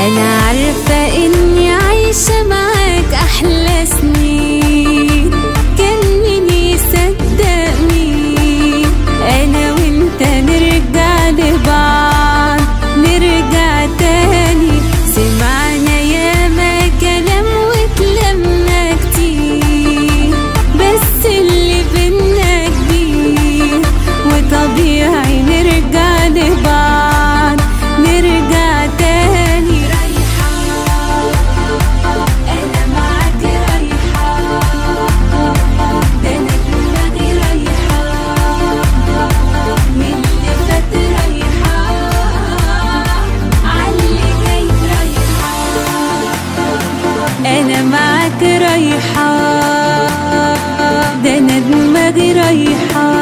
أنا عارفة إني عايشة معاك أحلى سنين كان مين يصدق مين أنا وأنت نرجع لبعض نرجع تاني سمعنا ياما كلام واتلمنا كتير بس اللي بينا كبير وطبيعي نرجع لبعض نرجع تاني رايحة أنا معاك رايحة ده أنا دماغي رايحة من اللي فات رايحة عاللي جاي رايحة أنا معاك رايحة ده أنا دماغي رايحة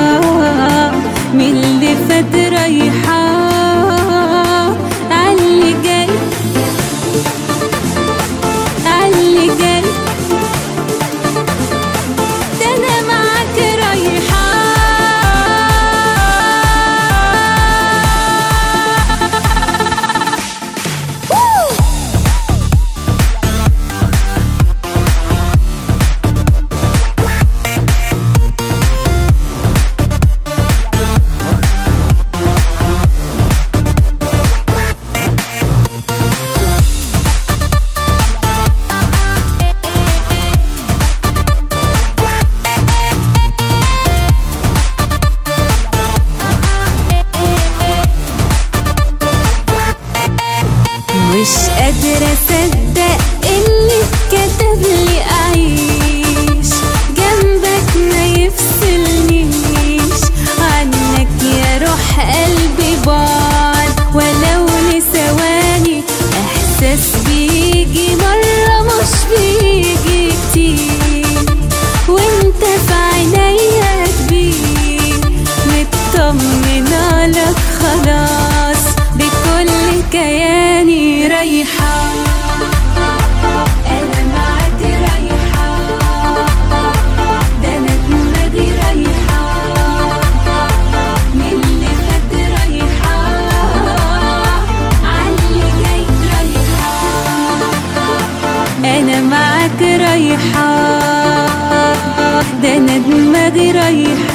من اللي فات رايحة عاللي جاي عاللي جاي ده أنا معاك رايحة مش قادرة أصدق اللي كتب لي أعيش جنبك ما يفصلنيش عنك يا روح قلبي بعد ولو لثواني إحساس بيجي مرة مش بيجي كتير وانت في عينيا كبير مطمنة لك خلاص بكل كياني رايحة أنا معاك رايحة ده أنا دماغي رايحة من اللي فات رايحة عاللي جاي رايحة أنا معاك رايحة ده أنا دماغي رايحة